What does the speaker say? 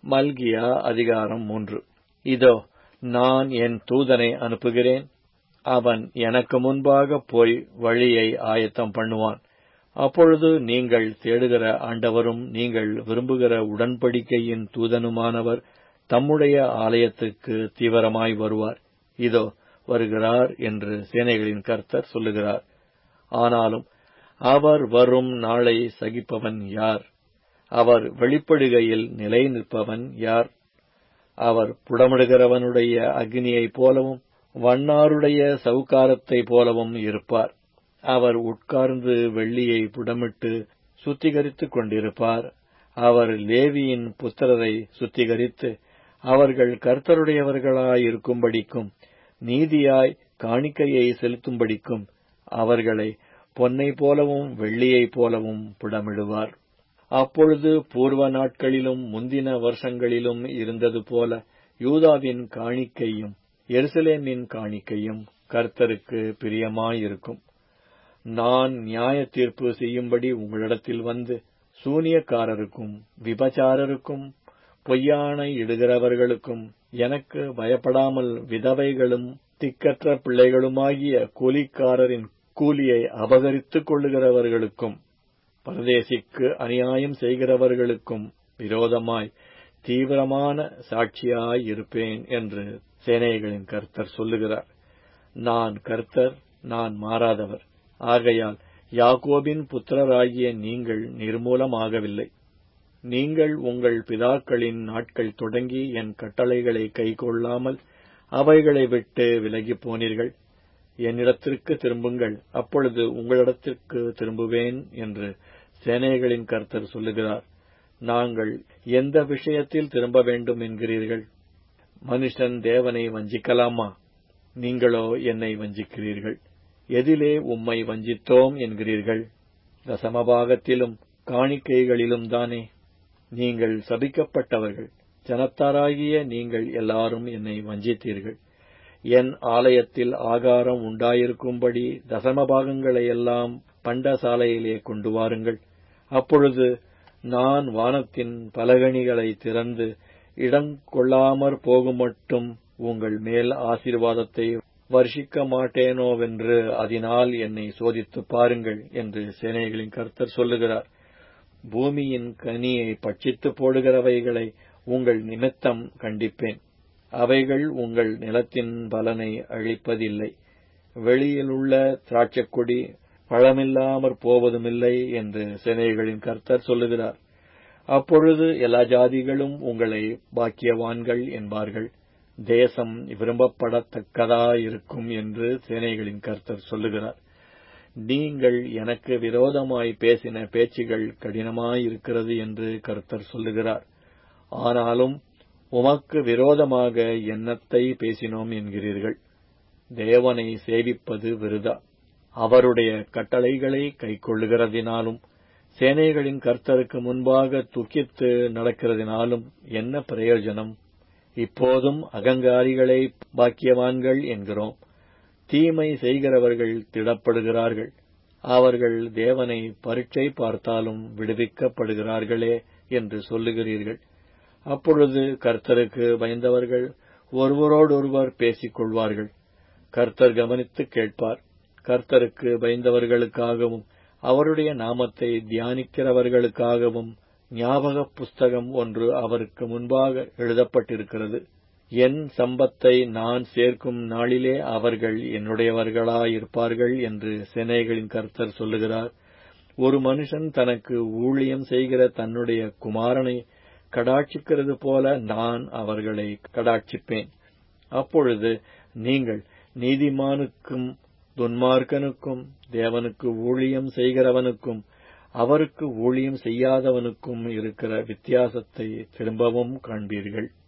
மல்கியா அதிகாரம் மூன்று இதோ நான் என் தூதனை அனுப்புகிறேன் அவன் எனக்கு முன்பாக போய் வழியை ஆயத்தம் பண்ணுவான் அப்பொழுது நீங்கள் தேடுகிற ஆண்டவரும் நீங்கள் விரும்புகிற உடன்படிக்கையின் தூதனுமானவர் தம்முடைய ஆலயத்துக்கு தீவிரமாய் வருவார் இதோ வருகிறார் என்று சேனைகளின் கர்த்தர் சொல்லுகிறார் ஆனாலும் அவர் வரும் நாளை சகிப்பவன் யார் அவர் வெளிப்படுகையில் நிலை நிற்பவன் யார் அவர் புடமிடுகிறவனுடைய அக்னியைப் போலவும் வண்ணாருடைய சவுக்காரத்தைப் போலவும் இருப்பார் அவர் உட்கார்ந்து வெள்ளியை புடமிட்டு சுத்திகரித்துக் கொண்டிருப்பார் அவர் லேவியின் புத்திரரை சுத்திகரித்து அவர்கள் கர்த்தருடையவர்களாயிருக்கும்படிக்கும் நீதியாய் காணிக்கையை செலுத்தும்படிக்கும் அவர்களை பொன்னை போலவும் வெள்ளியைப் போலவும் புடமிடுவார் அப்பொழுது பூர்வ நாட்களிலும் முந்தின வருஷங்களிலும் இருந்தது போல யூதாவின் காணிக்கையும் எருசலேமின் காணிக்கையும் கர்த்தருக்கு பிரியமாயிருக்கும் நான் நியாய தீர்ப்பு செய்யும்படி உங்களிடத்தில் வந்து சூனியக்காரருக்கும் விபச்சாரருக்கும் பொய்யானை இடுகிறவர்களுக்கும் எனக்கு பயப்படாமல் விதவைகளும் திக்கற்ற பிள்ளைகளுமாகிய கூலிக்காரரின் கூலியை அபகரித்துக் கொள்ளுகிறவர்களுக்கும் பரதேசிக்கு அநியாயம் செய்கிறவர்களுக்கும் விரோதமாய் தீவிரமான சாட்சியாய் இருப்பேன் என்று சேனைகளின் கர்த்தர் சொல்லுகிறார் நான் கர்த்தர் நான் மாறாதவர் ஆகையால் யாக்கோபின் புத்திரராகிய நீங்கள் நிர்மூலமாகவில்லை நீங்கள் உங்கள் பிதாக்களின் நாட்கள் தொடங்கி என் கட்டளைகளை கைக்கொள்ளாமல் அவைகளை விட்டு விலகிப் போனீர்கள் என்னிடத்திற்கு திரும்புங்கள் அப்பொழுது உங்களிடத்திற்கு திரும்புவேன் என்று சேனைகளின் கர்த்தர் சொல்லுகிறார் நாங்கள் எந்த விஷயத்தில் திரும்ப வேண்டும் என்கிறீர்கள் மனுஷன் தேவனை வஞ்சிக்கலாமா நீங்களோ என்னை வஞ்சிக்கிறீர்கள் எதிலே உம்மை வஞ்சித்தோம் என்கிறீர்கள் தசமபாகத்திலும் காணிக்கைகளிலும் தானே நீங்கள் சபிக்கப்பட்டவர்கள் ஜனத்தாராகிய நீங்கள் எல்லாரும் என்னை வஞ்சித்தீர்கள் என் ஆலயத்தில் ஆகாரம் உண்டாயிருக்கும்படி தசமபாகங்களையெல்லாம் பண்டசாலையிலே கொண்டு வாருங்கள் அப்பொழுது நான் வானத்தின் பலகணிகளை திறந்து இடம் கொள்ளாமற் போகுமட்டும் உங்கள் மேல் ஆசீர்வாதத்தை வர்ஷிக்க மாட்டேனோவென்று அதனால் என்னை சோதித்துப் பாருங்கள் என்று சேனைகளின் கர்த்தர் சொல்லுகிறார் பூமியின் கனியை பட்சித்து போடுகிறவைகளை உங்கள் நிமித்தம் கண்டிப்பேன் அவைகள் உங்கள் நிலத்தின் பலனை அழிப்பதில்லை வெளியிலுள்ள திராட்சைக்கொடி பழமில்லாமற் போவதுமில்லை என்று சேனைகளின் கர்த்தர் சொல்லுகிறார் அப்பொழுது எல்லா ஜாதிகளும் உங்களை பாக்கியவான்கள் என்பார்கள் தேசம் விரும்பப்படத்தக்கதாயிருக்கும் என்று சேனைகளின் கர்த்தர் சொல்லுகிறார் நீங்கள் எனக்கு விரோதமாய் பேசின பேச்சுகள் கடினமாயிருக்கிறது என்று கர்த்தர் சொல்லுகிறார் ஆனாலும் உமக்கு விரோதமாக என்னத்தை பேசினோம் என்கிறீர்கள் தேவனை சேவிப்பது விருதா அவருடைய கட்டளைகளை கைக்கொள்ளுகிறதினாலும் சேனைகளின் கர்த்தருக்கு முன்பாக துக்கித்து நடக்கிறதினாலும் என்ன பிரயோஜனம் இப்போதும் அகங்காரிகளை பாக்கியவான்கள் என்கிறோம் தீமை செய்கிறவர்கள் திடப்படுகிறார்கள் அவர்கள் தேவனை பரீட்சை பார்த்தாலும் விடுவிக்கப்படுகிறார்களே என்று சொல்லுகிறீர்கள் அப்பொழுது கர்த்தருக்கு பயந்தவர்கள் ஒருவரோடொருவர் பேசிக் கொள்வார்கள் கர்த்தர் கவனித்து கேட்பார் கர்த்தருக்கு பயந்தவர்களுக்காகவும் அவருடைய நாமத்தை தியானிக்கிறவர்களுக்காகவும் ஞாபக புஸ்தகம் ஒன்று அவருக்கு முன்பாக எழுதப்பட்டிருக்கிறது என் சம்பத்தை நான் சேர்க்கும் நாளிலே அவர்கள் என்னுடையவர்களாயிருப்பார்கள் என்று சேனைகளின் கர்த்தர் சொல்லுகிறார் ஒரு மனுஷன் தனக்கு ஊழியம் செய்கிற தன்னுடைய குமாரனை கடாட்சிக்கிறது போல நான் அவர்களை கடாட்சிப்பேன் அப்பொழுது நீங்கள் நீதிமானுக்கும் துன்மார்க்கனுக்கும் தேவனுக்கு ஊழியம் செய்கிறவனுக்கும் அவருக்கு ஊழியம் செய்யாதவனுக்கும் இருக்கிற வித்தியாசத்தை திரும்பவும் காண்பீர்கள்